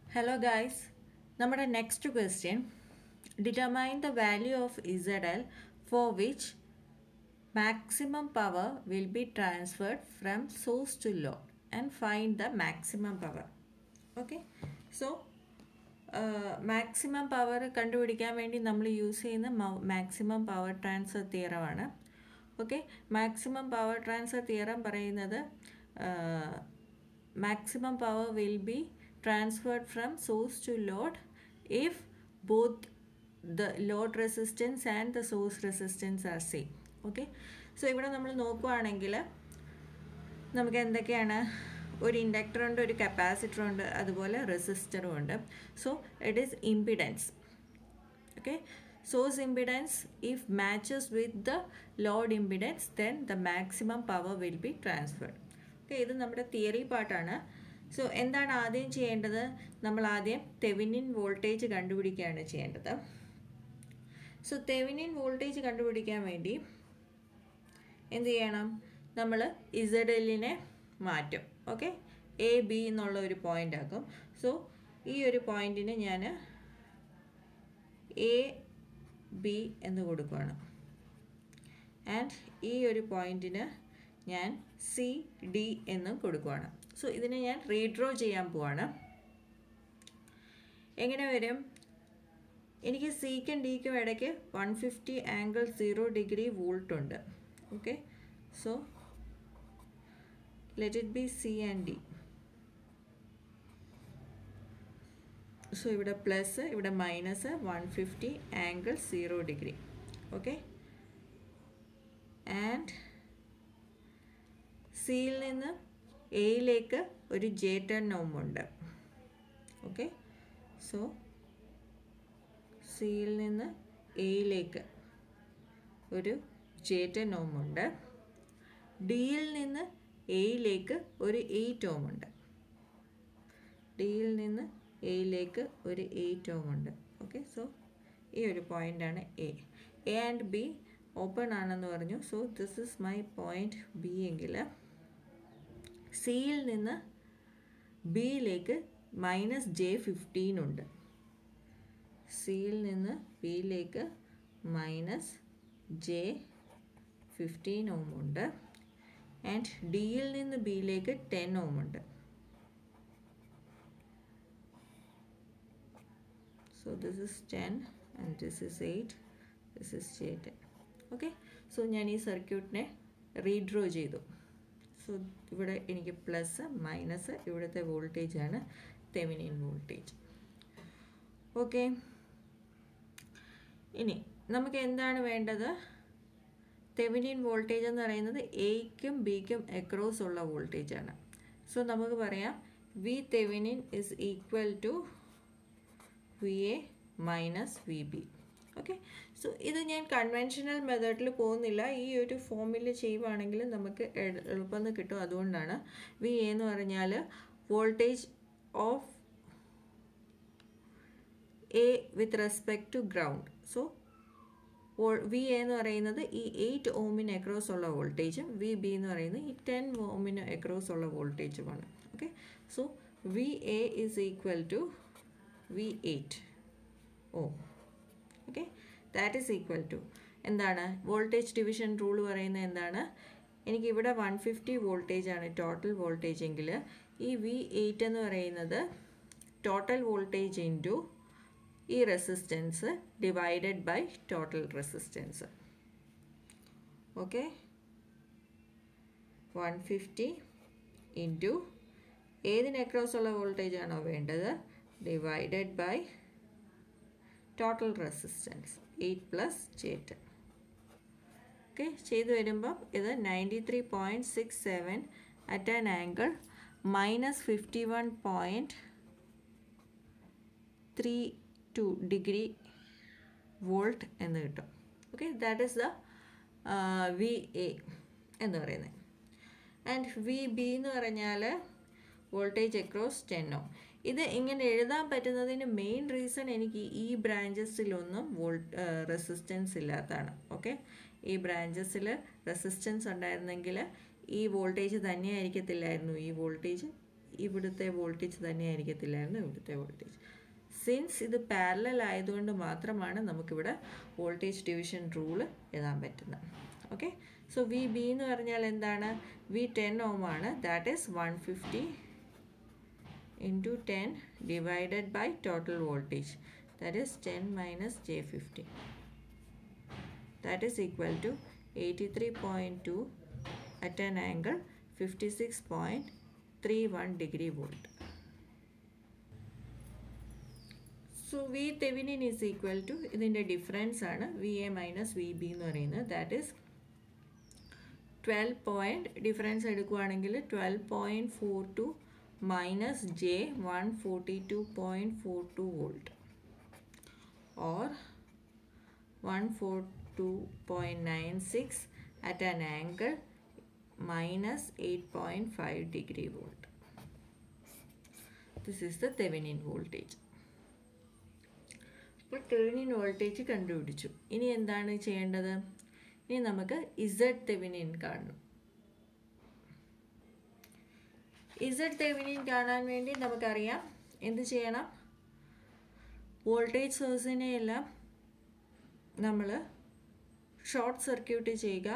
Hello guys നമ്മുടെ next question determine the value of Z L for which maximum power will be transferred from source to load and find the maximum power okay so maximum power കണ്ടുപിടിക്കാൻ വേണ്ടി നമ്മൾ use ചെയ്യുന്ന maximum power transfer തിയറമാണ് okay maximum power transfer theorem പറയുന്നത് maximum power will be transferred from source to load if both the load resistance and the source resistance are same okay so ഇവിടെ നമ്മൾ നോക്കുവാണെങ്കിൽ നമുക്ക് എന്തൊക്കെയാണ് ഒരു inductor ഉണ്ട് ഒരു കപ്പാസിറ്റർ ഉണ്ട് അതുപോലെ റെസിസ്റ്ററും ഉണ്ട് so it is impedance okay source impedance if matches with the load impedance then the maximum power will be transferred okay ഇത് നമ്മുടെ തിയറി പാർട്ടാണ് സോ എന്താണ് ആദ്യം ചെയ്യേണ്ടത് നമ്മൾ ആദ്യം തെവിനിൻ വോൾട്ടേജ് കണ്ടുപിടിക്കുകയാണ് ചെയ്യേണ്ടത് സോ തെവിനിൻ വോൾട്ടേജ് കണ്ടുപിടിക്കാൻ വേണ്ടി എന്ത് ചെയ്യണം നമ്മൾ ഇസഡ് എല്ലിനെ മാറ്റും ഓക്കെ എ ബി എന്നുള്ള ഒരു പോയിൻ്റ് ആക്കും സോ ഈ ഒരു പോയിന്റിന് ഞാൻ എ ബി എന്ന് കൊടുക്കുകയാണ് ആൻഡ് ഈ ഒരു പോയിന്റിന് ഞാൻ സി ഡി എന്നും കൊടുക്കുകയാണ് സോ ഇതിനെ ഞാൻ റീഡ്രോ ചെയ്യാൻ പോവാണ് എങ്ങനെ വരും എനിക്ക് സിക്കും ഡിക്കും ഇടയ്ക്ക് one fifty angle zero degree volt ഉണ്ട് okay so let it be C and D so ഇവിടെ പ്ലസ് ഇവിടെ minus one fifty angle zero degree okay and സിയിൽ നിന്ന് എയിലേക്ക് ഒരു ജെ ടെൻ ഓം ഉണ്ട് ഓക്കെ സോ സിയിൽ നിന്ന് എയിലേക്ക് ഒരു ജെ ടെൻ ഓം ഉണ്ട് ഡിയിൽ നിന്ന് എയിലേക്ക് ഒരു എയ്റ്റ് ഓം ഉണ്ട് ഡിയിൽ നിന്ന് എയിലേക്ക് ഒരു എയ്റ്റ് ഓം ഉണ്ട് ഓക്കെ സോ ഈ ഒരു പോയിൻ്റാണ് A A and B open ആണെന്ന് പറഞ്ഞു so this is my point B എങ്കിൽ സിയിൽ നിന്ന് ബിയിലേക്ക് മൈനസ് ജെ ഫിഫ്റ്റീൻ ഉണ്ട് സിയിൽ നിന്ന് ബിയിലേക്ക് മൈനസ് ജെ ഫിഫ്റ്റീൻ ഓം ഉണ്ട് ആൻഡ് ഡിയിൽ നിന്ന് ബിയിലേക്ക് ടെൻ ഓം ഉണ്ട് so this is 10 and this is 8 this is j10 okay so ഞാൻ ഈ സർക്യൂട്ടിനെ റീഡ്രോ ചെയ്തു സോ ഇവിടെ എനിക്ക് പ്ലസ് മൈനസ് ഇവിടുത്തെ വോൾട്ടേജ് ആണ് തെമിനിയൻ വോൾട്ടേജ് ഓക്കെ ഇനി നമുക്ക് എന്താണ് വേണ്ടത് തെമിനിയൻ വോൾട്ടേജ് എന്ന് പറയുന്നത് എയ്ക്കും ബിക്കും അക്രോസ് ഉള്ള വോൾട്ടേജ് ആണ് സോ നമുക്ക് പറയാം V Thevenin is equal to V A minus V B okay so ഇത് ഞാൻ കൺവെൻഷണൽ മെത്തേഡിൽ പോകുന്നില്ല ഈ ഒരു ഫോമിൽ ചെയ്യുവാണെങ്കിൽ നമുക്ക് എളുപ്പം കിട്ടും അതുകൊണ്ടാണ് വി എ എന്ന് പറഞ്ഞാൽ voltage of A with respect to ground so V A എന്ന് പറയുന്നത് ഈ എയ്റ്റ് ഓമിന് അക്രോസ് ഉള്ള വോൾട്ടേജും വി ബി എന്ന് പറയുന്നത് ഈ ടെൻ ഓമിന് അക്രോസ് ഉള്ള വോൾട്ടേജുമാണ് okay so V A is equal to V eight O okay that is equal to എന്താണ് വോൾട്ടേജ് ഡിവിഷൻ റൂൾ പറയുന്നത് എന്താണ് എനിക്ക് ഇവിടെ വൺ ഫിഫ്റ്റി വോൾട്ടേജ് ആണ് ടോട്ടൽ വോൾട്ടേജ് എങ്കിൽ ഈ വി എയ്റ്റ് എന്ന് പറയുന്നത് ടോട്ടൽ വോൾട്ടേജ് ഇൻറ്റു ഈ resistance divided by total resistance okay one fifty into ഏതിന് അക്രോസ് ഉള്ള വോൾട്ടേജ് ആണോ വേണ്ടത് divided by total resistance eight plus jet okay ചെയ്തു വരുമ്പം ഇത് ninety three point six seven at an angle minus fifty one point three two degree volt എന്ന് കിട്ടും okay that is the V A എന്ന് പറയുന്നത് and we B എന്ന് പറഞ്ഞാൽ voltage across ടെന്നോ ഇത് ഇങ്ങനെ എഴുതാൻ പറ്റുന്നതിന് മെയിൻ റീസൺ എനിക്ക് ഈ ബ്രാഞ്ചസിലൊന്നും വോൾട്ട് റെസിസ്റ്റൻസ് ഇല്ലാത്തതാണ് ഓക്കെ ഈ ബ്രാഞ്ചസിൽ റെസിസ്റ്റൻസ് ഉണ്ടായിരുന്നെങ്കിൽ ഈ വോൾട്ടേജ് തന്നെയായിരിക്കത്തില്ലായിരുന്നു ഈ വോൾട്ടേജ് ഇവിടുത്തെ വോൾട്ടേജ് തന്നെ ആയിരിക്കത്തില്ലായിരുന്നു ഇവിടുത്തെ വോൾട്ടേജ് സിൻസ് ഇത് പാരലൽ ആയതുകൊണ്ട് മാത്രമാണ് നമുക്കിവിടെ വോൾട്ടേജ് ഡിവിഷൻ റൂൾ എഴുതാൻ പറ്റുന്നത് ഓക്കെ സോ വി ബി എന്ന് പറഞ്ഞാൽ എന്താണ് വി ടെൻ ഓം ആണ് that is one fifty into ten divided by total voltage that is ten minus J fifty that is equal to 83.2 at an angle 56.31 degree volt. So V Thevenin is equal to ഇതിൻ്റെ difference ആണ് V A minus V B എന്ന് പറയുന്നത് that is twelve point difference എടുക്കുകയാണെങ്കിൽ twelve point four two minus J one forty two point four two volt or one four 2.96 at an angle minus 8.5 degree volt. This is the Thevenin voltage. ഇപ്പോൾ Thevenin voltage കണ്ടുപിടിച്ചു ഇനി എന്താണ് ചെയ്യേണ്ടത് ഇനി നമുക്ക് Z Thevenin കാണണം Z Thevenin കാണാൻ വേണ്ടി നമുക്കറിയാം എന്ത് ചെയ്യണം വോൾട്ടേജ് സോഴ്സിനെ എല്ലാം നമ്മൾ ഷോർട്ട് സർക്യൂട്ട് ചെയ്യുക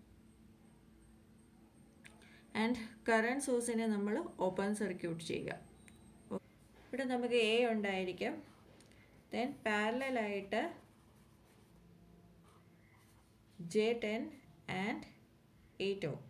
ആൻഡ് കറണ്ട് സോഴ്സിനെ നമ്മൾ ഓപ്പൺ സർക്യൂട്ട് ചെയ്യുക ഇവിടെ നമുക്ക് എ ഉണ്ടായിരിക്കും ദെൻ പാരലായിട്ട് J ten and eight O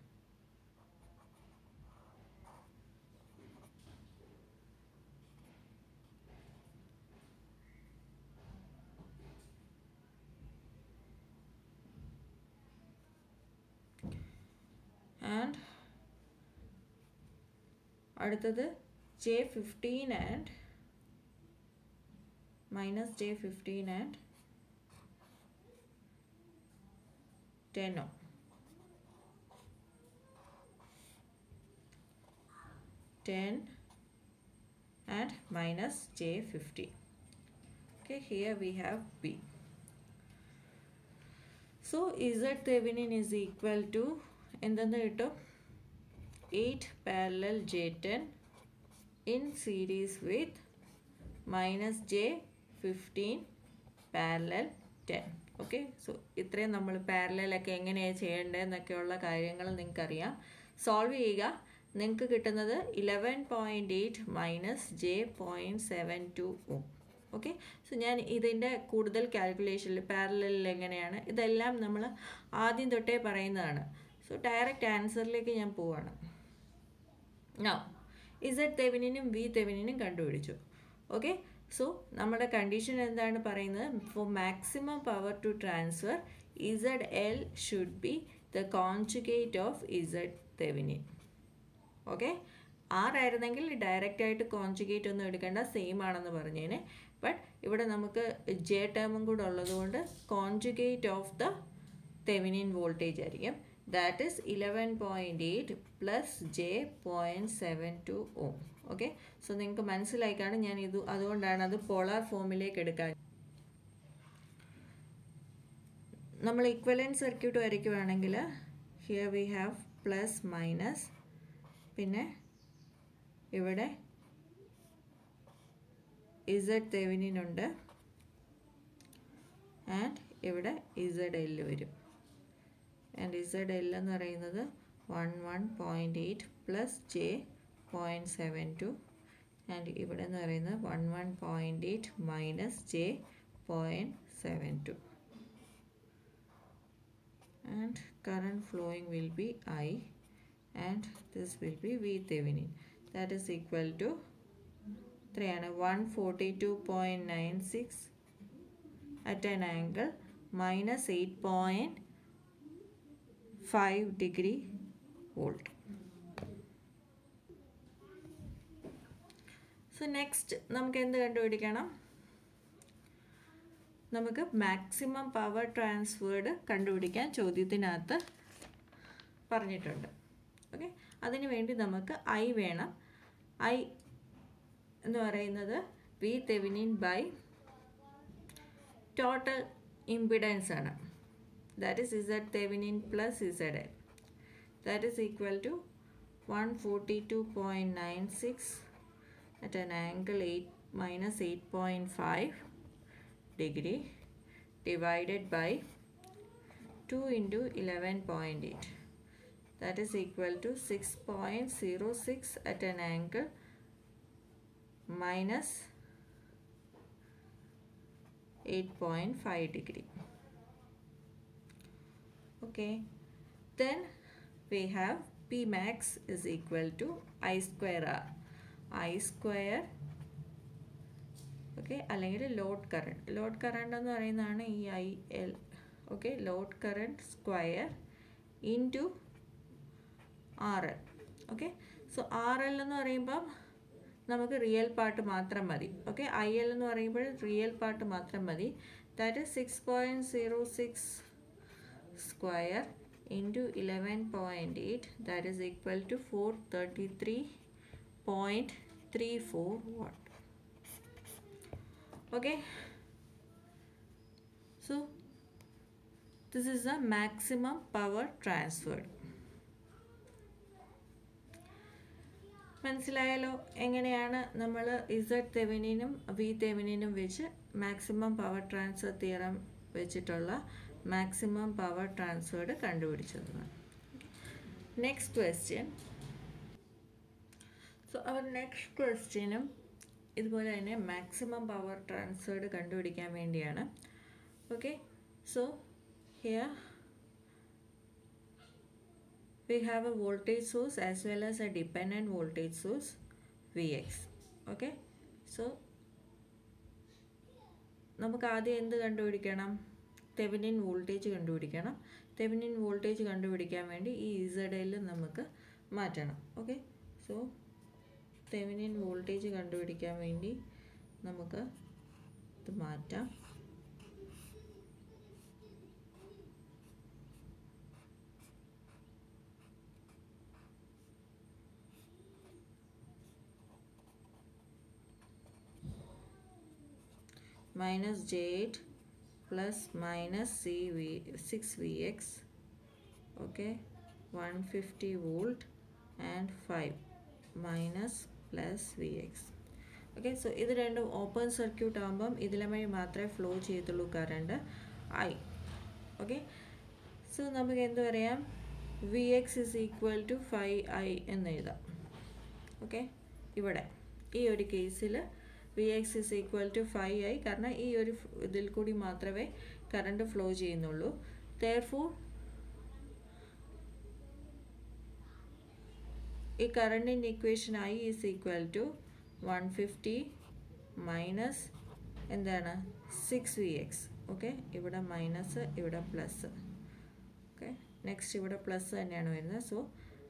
and അടുത്തത് J fifteen and minus J fifteen and ടെന്നോ ten and minus J fifteen okay here we have b so z thevenin is equal to എന്തെന്ന് കിട്ടും eight parallel J ten in series with minus J fifteen parallel ten okay so ഇത്രയും നമ്മൾ പാരലലൊക്കെ എങ്ങനെയാണ് ചെയ്യേണ്ടതെന്നൊക്കെയുള്ള കാര്യങ്ങൾ നിങ്ങൾക്കറിയാം solve ചെയ്യുക നിങ്ങൾക്ക് കിട്ടുന്നത് eleven point eight minus J point seven two O okay so ഞാൻ ഇതിൻ്റെ കൂടുതൽ കാൽക്കുലേഷനിൽ പാരലലിൽ എങ്ങനെയാണ് ഇതെല്ലാം നമ്മൾ ആദ്യം തൊട്ടേ പറയുന്നതാണ് സോ ഡയറക്റ്റ് ആൻസറിലേക്ക് ഞാൻ പോവാണ് നോ ഇസഡ് തെവിനിനും വി തെവിനിനും കണ്ടുപിടിച്ചു ഓക്കെ സോ നമ്മുടെ കണ്ടീഷൻ എന്താണ് പറയുന്നത് for maximum power to transfer Z L should be the conjugate of Z Thevenin okay ആറായിരുന്നെങ്കിൽ ഡയറക്റ്റ് ആയിട്ട് കോൺജുഗേറ്റ് ഒന്നും എടുക്കേണ്ട സെയിം ആണെന്ന് പറഞ്ഞേനെ ബട്ട് ഇവിടെ നമുക്ക് ജെ ടേമും കൂടെ ഉള്ളതുകൊണ്ട് conjugate of the Thevenin voltage ആയിരിക്കും that is eleven point eight plus J point seven two ohm okay so നിങ്ങൾക്ക് മനസ്സിലായിക്കാണ് ഞാൻ ഇത് അതുകൊണ്ടാണ് അത് പോളാർ ഫോമിലേക്ക് എടുക്കാൻ നമ്മൾ ഇക്വലൻ സർക്യൂട്ട് വരയ്ക്കുവാണെങ്കിൽ here we have plus minus പിന്നെ ഇവിടെ ഇസഡ് തെവിനിനുണ്ട് ആൻഡ് ഇവിടെ ഇസഡ് എല്ല് വരും ആൻഡ് ഇസഡ് എൽ എന്ന് പറയുന്നത് one one point eight plus J point seven two and ഇവിടെ എന്ന് പറയുന്നത് one one point eight minus J point seven two and current flowing will be I and this will be V Thevenin that is equal to എത്രയാണ് one forty two point nine six at an angle minus eight point five degree volt so next നമുക്ക് എന്ത് കണ്ടുപിടിക്കണം നമുക്ക് maximum power transferred കണ്ടുപിടിക്കാൻ ചോദ്യത്തിനകത്ത് പറഞ്ഞിട്ടുണ്ട് okay അതിനു വേണ്ടി നമുക്ക് ഐ വേണം ഐ എന്ന് പറയുന്നത് V Thevenin by total impedance ആണ് that is Z Thevenin plus Z L that is equal to 142.96 at an angle 8 minus 8.5 degree divided by 2 into 11.8 that is equal to 6.06 at an angle minus 8.5 degree okay then we have p max is equal to i square r i square ഓക്കെ അല്ലെങ്കിൽ load current load current എന്ന് പറയുന്നതാണ് ഈ I L okay load current square into R L okay so R L എന്ന് പറയുമ്പം നമുക്ക് real part മാത്രം മതി ഓക്കെ ഐ എൽ എന്ന് പറയുമ്പോൾ റിയൽ പാർട്ട് മാത്രം മതി that is six point zero six square into eleven point eight that is equal to four thirty three point three four watt okay so this is the maximum power transferred മനസ്സിലായാലോ എങ്ങനെയാണ് നമ്മൾ Z തെവിനിനും V തെവിനിനും വെച്ച് maximum power transfer theorem വെച്ചിട്ടുള്ള maximum power transferred കണ്ടുപിടിച്ചത് next question so our next ക്വസ്റ്റ്യനും ഇതുപോലെ തന്നെ മാക്സിമം പവർ ട്രാൻസ്ഫേർഡ് കണ്ടുപിടിക്കാൻ വേണ്ടിയാണ് okay so here we have a voltage source as well as a dependent voltage source Vx okay so നമുക്ക് ആദ്യം എന്ത് കണ്ടുപിടിക്കണം തെവിനിൻ വോൾട്ടേജ് കണ്ടുപിടിക്കണം തെവിനിൻ വോൾട്ടേജ് കണ്ടുപിടിക്കാൻ വേണ്ടി ഈ ഇസഡിൽ നമുക്ക് മാറ്റണം ഓക്കെ സോ തെവിനിൻ വോൾട്ടേജ് കണ്ടുപിടിക്കാൻ വേണ്ടി നമുക്ക് ഇത് മാറ്റാം minus j8 plus minus cv 6vx okay 150 volt and 5 minus plus vx okay so ഇത് രണ്ടും ഓപ്പൺ സർക്യൂട്ട് ആകുമ്പം ഇതിലെ വഴി മാത്രമേ ഫ്ലോ ചെയ്യത്തുള്ളൂ കറണ്ട് ഐ ഓക്കെ സോ നമുക്ക് എന്ത് പറയാം V X is equal to five I എന്ന് എഴുതാം ഓക്കെ ഇവിടെ ഈ ഒരു കേസിൽ V X is equal to five I കാരണം ഈ ഒരു ഇതിൽ കൂടി മാത്രമേ കറണ്ട് ഫ്ലോ ചെയ്യുന്നുള്ളൂ തേർഫോർ ഈ കറണ്ടിൻ്റെ equation I is equal to one fifty minus എന്താണ് സിക്സ് വി എക്സ് ഓക്കെ ഇവിടെ മൈനസ് ഇവിടെ പ്ലസ് ഓക്കെ നെക്സ്റ്റ് ഇവിടെ പ്ലസ് തന്നെയാണ് വരുന്നത് so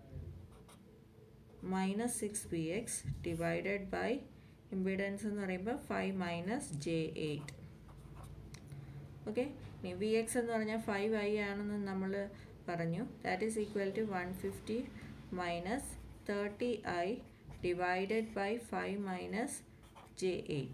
minus six V X divided by impedance എന്ന് പറയുമ്പോൾ five minus J eight okay ഇനി വി എക്സ് എന്ന് പറഞ്ഞാൽ ഫൈവ് ഐ ആണെന്ന് നമ്മൾ പറഞ്ഞു that is equal to one fifty minus thirty I divided by five minus J eight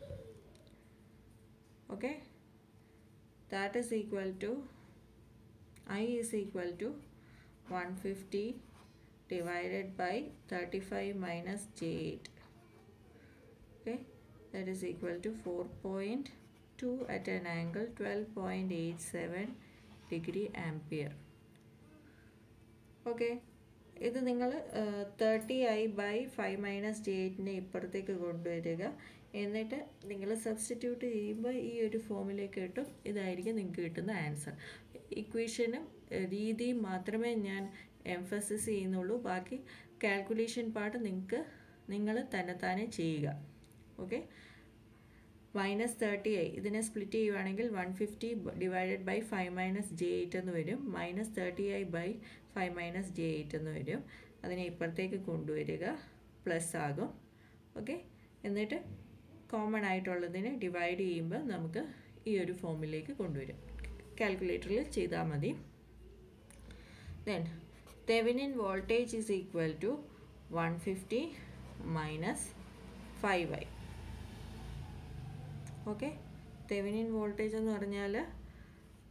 okay that is equal to I is equal to one fifty divided by thirty five minus J eight okay that is equal to 4.2 at an angle 12.87 degree ampere okay ഇത് നിങ്ങൾ thirty I by five minus J എയ്റ്റിനെ ഇപ്പുറത്തേക്ക് കൊണ്ടുവരിക എന്നിട്ട് നിങ്ങൾ substitute ചെയ്യുമ്പോൾ ഈ ഒരു ഫോമിലേക്ക് കിട്ടും ഇതായിരിക്കും നിങ്ങൾക്ക് കിട്ടുന്ന ആൻസർ ഇക്വേഷനും രീതിയും മാത്രമേ ഞാൻ എംഫസിസ് ചെയ്യുന്നുള്ളൂ ബാക്കി കാൽക്കുലേഷൻ പാർട്ട് നിങ്ങൾക്ക് നിങ്ങൾ തന്നെത്താനെ ചെയ്യുക ഓക്കെ മൈനസ് തേർട്ടി ഐ ഇതിനെ സ്പ്ലിറ്റ് ചെയ്യുവാണെങ്കിൽ one fifty divided by five minus J eight എന്ന് വരും minus thirty I by five minus J eight എന്ന് വരും അതിനെ ഇപ്പുറത്തേക്ക് കൊണ്ടുവരിക പ്ലസ് ആകും ഓക്കെ എന്നിട്ട് കോമൺ ആയിട്ടുള്ളതിനെ ഡിവൈഡ് ചെയ്യുമ്പോൾ നമുക്ക് ഈ ഒരു ഫോമിലേക്ക് കൊണ്ടുവരും കാൽക്കുലേറ്ററിൽ ചെയ്താൽ മതി then Thevenin voltage is equal to one fifty minus five I okay Thevenin voltage എന്ന് പറഞ്ഞാൽ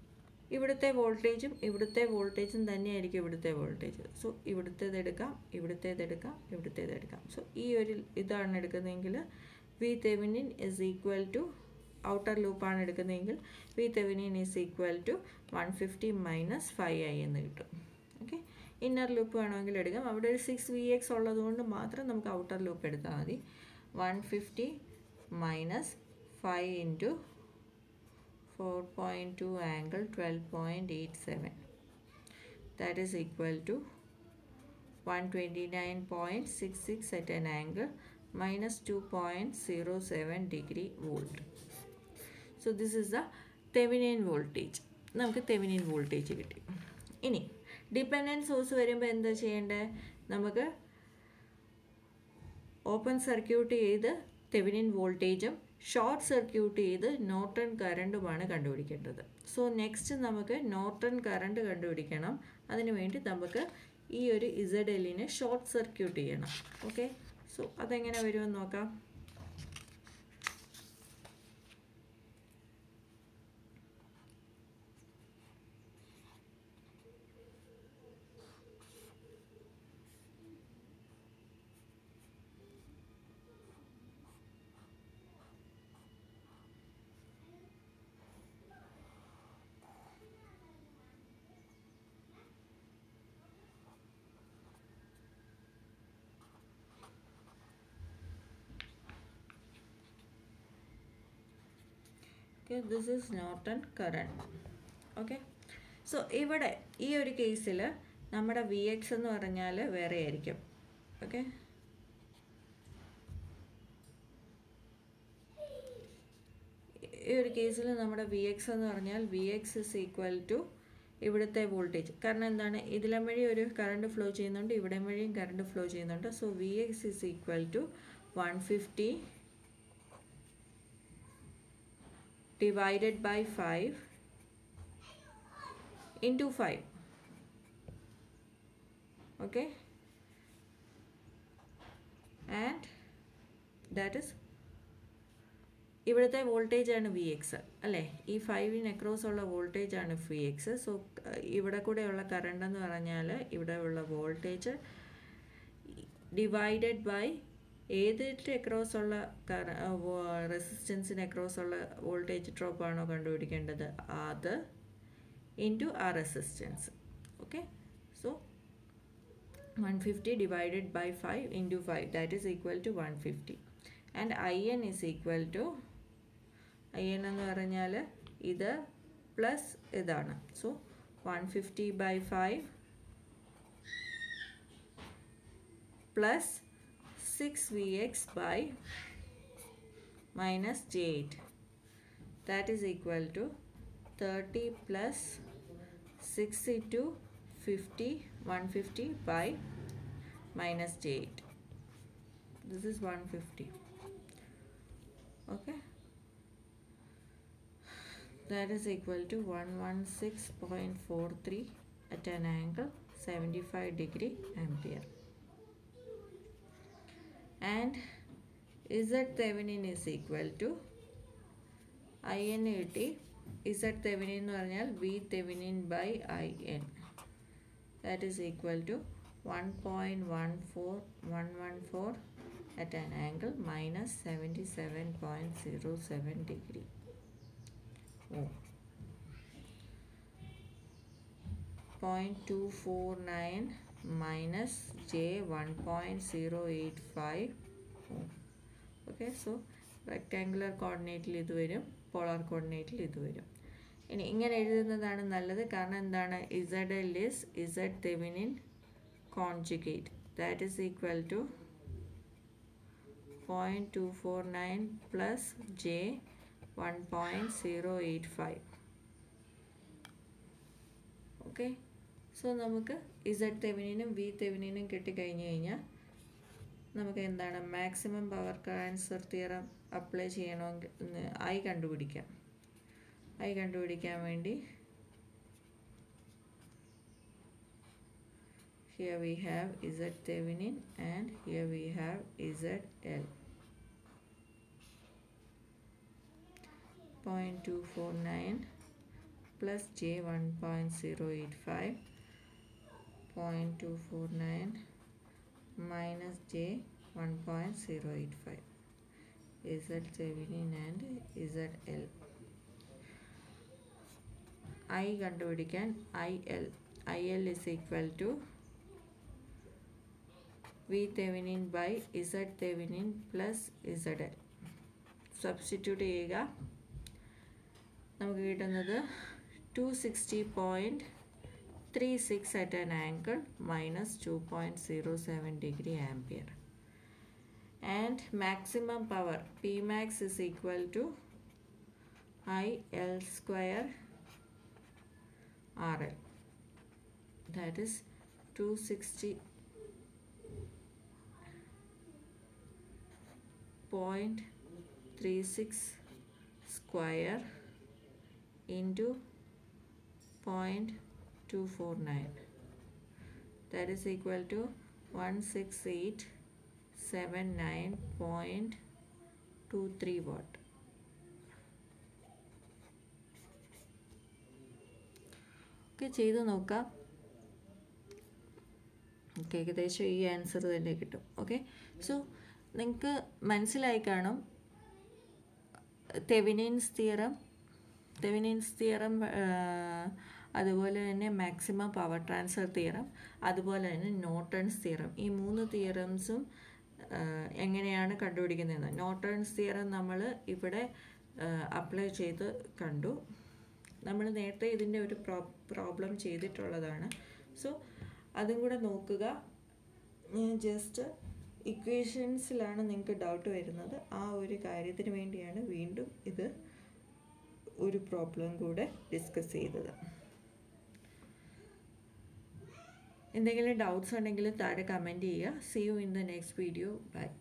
ഇവിടുത്തെ വോൾട്ടേജും ഇവിടുത്തെ വോൾട്ടേജും തന്നെയായിരിക്കും ഇവിടുത്തെ വോൾട്ടേജ് സോ ഇവിടുത്തേത് എടുക്കാം ഇവിടുത്തേത് എടുക്കാം ഇവിടുത്തേത് എടുക്കാം സോ ഈ ഒരു ഇതാണ് എടുക്കുന്നതെങ്കിൽ V Thevenin is equal to outer ലൂപ്പാണ് എടുക്കുന്നതെങ്കിൽ V Thevenin is equal to one fifty minus five I എന്ന് കിട്ടും ഓക്കെ ഇന്നർ ലൂപ്പ് വേണമെങ്കിൽ എടുക്കാം അവിടെ ഒരു സിക്സ് വി എക്സ് ഉള്ളതുകൊണ്ട് മാത്രം നമുക്ക് ഔട്ടർ ലൂപ്പ് എടുത്താൽ മതി one fifty minus five into four point two angle twelve point eight seven that is equal to one twenty nine point six six at an angle minus two point zero seven degree volt so this is the Thevenin voltage നമുക്ക് Thevenin voltage കിട്ടി ഇനി dependent source വരുമ്പോൾ എന്താ ചെയ്യേണ്ടത് നമുക്ക് open circuit ചെയ്ത് Thevenin വോൾട്ടേജും short circuit ചെയ്ത് നോർട്ടൺ കറണ്ടുമാണ് കണ്ടുപിടിക്കേണ്ടത് സോ നെക്സ്റ്റ് നമുക്ക് നോർട്ടൺ കറണ്ട് കണ്ടുപിടിക്കണം അതിന് വേണ്ടി നമുക്ക് ഈ ഒരു ഇസഡ് എല്ലിനെ ഷോർട്ട് സർക്യൂട്ട് ചെയ്യണം ഓക്കെ സോ അതെങ്ങനെ വരുമെന്ന് നോക്കാം okay this is Norton current okay so ഇവിടെ ഈ ഒരു കേസിൽ നമ്മുടെ വി എക്സ് എന്ന് പറഞ്ഞാൽ വേറെ ആയിരിക്കും ഓക്കെ ഈ ഒരു കേസിൽ നമ്മുടെ വി എക്സ് എന്ന് പറഞ്ഞാൽ V X is equal to ഇവിടുത്തെ വോൾട്ടേജ് കാരണം എന്താണ് ഇതിലെ വഴി ഒരു കറണ്ട് ഫ്ലോ ചെയ്യുന്നുണ്ട് ഇവിടെ വഴിയും കറണ്ട് ഫ്ലോ ചെയ്യുന്നുണ്ട് so V X is equal to one fifty divided by 5 into 5 okay and that is ഇവിടുത്തെ വോൾട്ടേജ് ആണ് വി എക്സ് അല്ലേ ഈ ഫൈവിന് അക്രോസ് ഉള്ള വോൾട്ടേജ് ആണ് വി എക്സ് സോ ഇവിടെ കൂടെയുള്ള കറണ്ട് എന്ന് പറഞ്ഞാൽ ഇവിടെ ഉള്ള വോൾട്ടേജ് ഡിവൈഡഡ് ബൈ ഏതിൻ്റെ അക്രോസ് ഉള്ള റെസിസ്റ്റൻസിന് അക്രോസ് ഉള്ള വോൾട്ടേജ് ഡ്രോപ്പ് ആണോ കണ്ടുപിടിക്കേണ്ടത് അത് ഇൻറ്റു ആ resistance okay so one fifty divided by five into five that is equal to one fifty and I N is equal to I N എന്ന് പറഞ്ഞാൽ ഇത് പ്ലസ് ഇതാണ് so one fifty by five plus 6vx by minus j8 that is equal to 30 plus 6 into 50 150 by minus j8 this is 150 okay that is equal to 116.43 at an angle 75 degree ampere and z Thevenin is equal to I N കിട്ടി z Thevenin എന്ന് പറഞ്ഞാൽ V Thevenin by I N that is equal to one point one four one one four at an angle minus seventy seven point zero seven degree oh point two four nine minus j 1.085 okay so rectangular കോർഡിനേറ്റിൽ ഇത് വരും polar കോർഡിനേറ്റിൽ ഇത് വരും ഇനി ഇങ്ങനെ എഴുതുന്നതാണ് നല്ലത് കാരണം എന്താണ് Z L is Z Thevenin conjugate that is equal to point two four nine plus j one point zero eight five okay so നമുക്ക് ഇസഡ് തെവിനിനും വി തെവിനിനും കിട്ടിക്കഴിഞ്ഞ് കഴിഞ്ഞാൽ നമുക്ക് എന്താണ് maximum power transfer theorem apply ചെയ്യണമെങ്കിൽ ഐ കണ്ടുപിടിക്കാം I കണ്ടുപിടിക്കാൻ വേണ്ടി here we have z thevenin and here we have zl 0.249 plus j one point zero eight five point two four nine minus J one point zero eight five Z Thevenin and Z L I കണ്ടുപിടിക്കാൻ I L I L is equal to V Thevenin by Z Thevenin plus Z L substitute ചെയ്യുക നമുക്ക് കിട്ടുന്നത് two sixty point three six at an angle minus two point zero seven degree ampere and maximum power P max is equal to I L square R L that is two sixty point three six square into 0.249 that is equal to 16879.23 watt ഒക്കെ ചെയ്ത് നോക്കാം okay ഏകദേശം ഈ answer തന്നെ കിട്ടും okay so നിങ്ങൾക്ക് മനസ്സിലായി കാണും തെവിനിൻസ് തിയറം തെവിനിൻസ് തിയറം അതുപോലെ തന്നെ മാക്സിമം പവർ ട്രാൻസ്ഫർ തിയറം അതുപോലെ തന്നെ നോട്ടേൺസ് തിയറം ഈ മൂന്ന് തിയറംസും എങ്ങനെയാണ് കണ്ടുപിടിക്കുന്നതെന്ന് നോട്ടേൺസ് തിയറം നമ്മൾ ഇവിടെ അപ്ലൈ ചെയ്ത് കണ്ടു നമ്മൾ നേരത്തെ ഇതിൻ്റെ ഒരു പ്രോ പ്രോബ്ലം ചെയ്തിട്ടുള്ളതാണ് സോ അതും കൂടെ നോക്കുക ജസ്റ്റ് ഇക്വേഷൻസിലാണ് നിങ്ങൾക്ക് ഡൗട്ട് വരുന്നത് ആ ഒരു കാര്യത്തിന് വേണ്ടിയാണ് വീണ്ടും ഇത് ഒരു പ്രോബ്ലം കൂടെ ഡിസ്കസ് ചെയ്തത് എന്തെങ്കിലും ഡൗട്ട്സ് ഉണ്ടെങ്കിൽ താഴെ കമൻറ്റ് ചെയ്യുക see you in the next video by